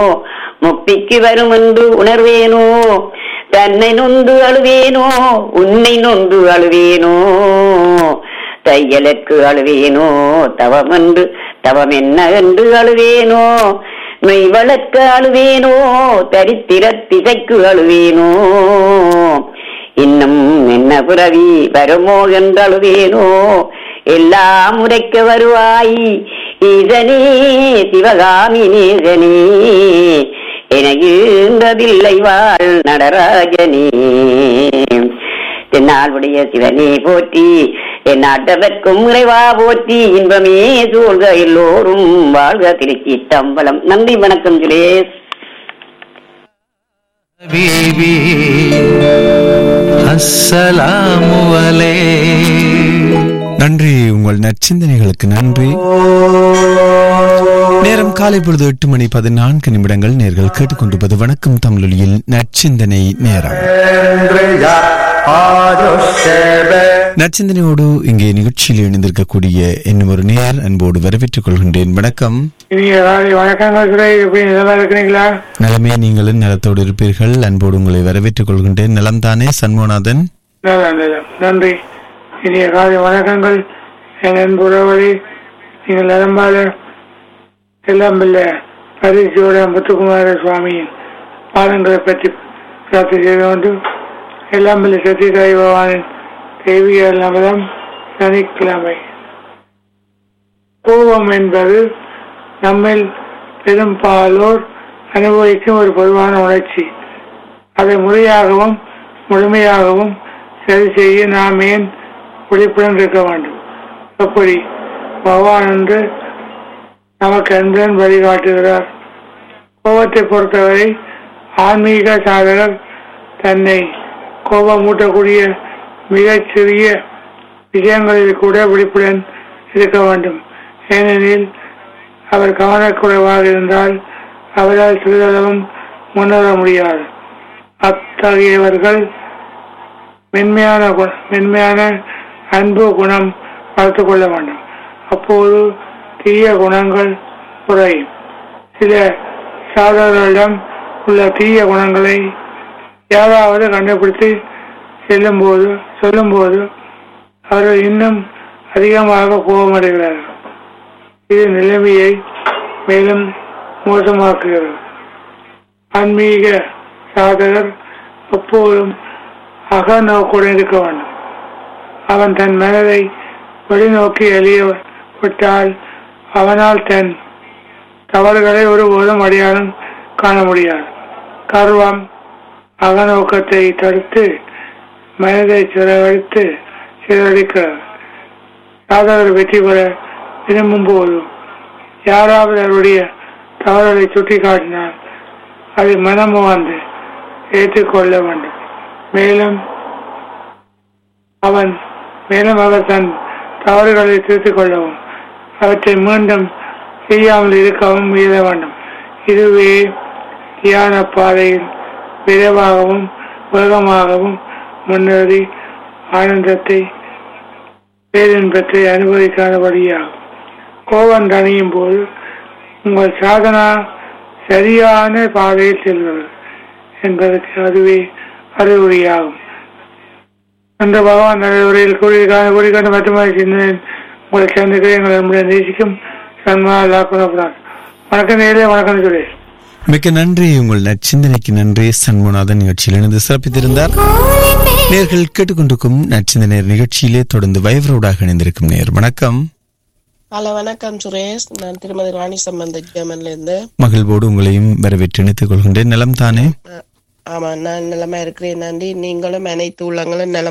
முக்திக்கு வரும் என்று உணர்வேனோ தன்னை நொந்து அழுவேனோ உன்னை நொந்து அழுவேனோ தையலுக்கு அழுவேனோ தவம் என்று தவம் என்ன என்று அழுவேனோ மெய் வளர்க்க அழுவேனோ தரித்திர திசைக்கு அழுவேனோ இன்னும் என்ன புறவி வருமோ என்று அழுவேனோ எல்லாம் உரைக்க வருவாய் ஈசனே சிவகாமி நேசனே எனகின்றதில்லை வாழ் நடராஜனே தென்னாளுடைய சிவனே போற்றி என் நாட்டவர்க்கும் இறைவா போற்றி இன்பமே சூழ்க எல்லோரும் வாழ்க திருச்சி தம்பலம் நன்றி வணக்கம் சுரேஷ் حبيبي السلام عليك நன்றி உங்கள் நற்சிந்தனைகளுக்கு நன்றி நேரம் காலை பொழுது எட்டு மணி பதினான்கு நிமிடங்கள் நேர்கள் கேட்டுக்கொண்டிருப்பது வணக்கம் தமிழொலியில் நற்சிந்தனை நேரம் நற்சிந்தனையோடு இங்கே நிகழ்ச்சியில் இணைந்திருக்கக்கூடிய இன்னும் ஒரு நேர் அன்போடு வரவேற்றுக் கொள்கின்றேன் வணக்கம் இனிய காலை வணக்கங்கள் சுரேஷ் எப்படி நல்லா இருக்கிறீங்களா நலமே நீங்களும் நலத்தோடு இருப்பீர்கள் அன்போடு உங்களை வரவேற்றுக் கொள்கின்றேன் நலம்தானே சண்முகநாதன் நல்லா இருந்தது. நன்றி இனிய காலை வணக்கங்கள் என் அன்புறவழி நீங்கள் நலம்பாத செல்லம்பில்ல பரிசோட முத்துக்குமார சுவாமியின் பாதங்களை பற்றி பிரார்த்தனை செய்து கொண்டு எல்லாம்பில்ல சத்யசாய் பகவானின் தெய்வீக நபதம் சனிக்கிழமை கோபம் என்பது நம்மில் பெரும்பாலோர் அனுபவிக்கும் ஒரு பொதுவான உணர்ச்சி அதை முறையாகவும் முழுமையாகவும் சரி செய்ய நாம் ஏன் விழிப்புடன் இருக்க வேண்டும் எப்படி பகவான் என்று நமக்கு அன்புடன் வழிகாட்டுகிறார் கோபத்தை பொறுத்தவரை ஆன்மீக சாதகர் தன்னை கோபமூட்டக்கூடிய மிகச் சிறிய விஷயங்களில் கூட விழிப்புடன் இருக்க வேண்டும் ஏனெனில் அவர் கவனக்குறைவாக இருந்தால் அவரால் சிறிதளவும் முன்னேற முடியாது அத்தகையவர்கள் மென்மையான குண- மென்மையான அன்பு குணம் வளர்த்துக் கொள்ள வேண்டும் அப்போது தீய குணங்கள் குறையும் சில சாதகர்களிடம் உள்ள தீய குணங்களை யாராவது கண்டுபிடித்து செல்லும்போது சொல்லும்போது அவர்கள் இன்னும் அதிகமாக கோபமடைகிறார்கள் இது நிலைமையை மேலும் மோசமாக்குகிறது ஆன்மீக சாதகர் எப்போதும் அகநோக்குடன் இருக்க வேண்டும் அவன் தன் மனதை வெளிநோக்கி எளிய விட்டால் அவனால் தன் தவறுகளை ஒருபோதும் அடையாளம் காண முடியாது கர்வம் அகநோக்கத்தை தடுத்து மனதை சிறகடித்து சிறடிக்கிறது சாதகர் வெற்றி பெற விரும்பும் போது யாராவது அவருடைய தவறுகளை சுட்டிக்காட்டினால் அதை மனமுவந்து ஏற்றுக்கொள்ள வேண்டும் மேலும் அவன் மேலும் அவர் தன் தவறுகளை திருத்திக் கொள்ளவும் அவற்றை மீண்டும் செய்யாமல் இருக்கவும் முயல வேண்டும் இதுவே தியான பாதையில் விரைவாகவும் வேகமாகவும் முன்னேறி ஆனந்தத்தை பேரின்பத்தை அனுபவிக்காத வழியாகும் கோபம் தணியும் போது உங்கள் சாதனா சரியான பாதையில் செல்கிறது என்பதற்கு அதுவே அறிகுறியாகும் அந்த பகவான் நல்ல உரையில் கூறியிருக்கான கூறிக்கொண்டு மட்டுமே சிந்தனை உங்களை சேர்ந்துக்கிறேன் எங்களை நம்முடைய நேசிக்கும் சன்மா லாக்குணப்படாது வணக்கம் நேரே வணக்கம் சுரேஷ் மிக்க நன்றி உங்கள் நற்சிந்தனைக்கு நன்றி சண்முகநாதன் நிகழ்ச்சியில் இணைந்து சிறப்பித்திருந்தார் நேர்கள் கேட்டுக்கொண்டிருக்கும் நற்சிந்தனை நிகழ்ச்சியிலே தொடர்ந்து வைவரோடாக இணைந்திருக்கும் நேர் வணக்கம் ஹலோ வணக்கம் சுரேஷ் நான் திருமதி ராணி சம்பந்த ஜெர்மன்ல இருந்து மகிழ்வோடு உங்களையும் வரவேற்று இணைத்துக் கொள்கின்றேன் நலம் தானே ஆமா நான் நிலமா இருக்கிறேன் நன்றி நீங்களும் அனைத்து உள்ளங்களும் நலம்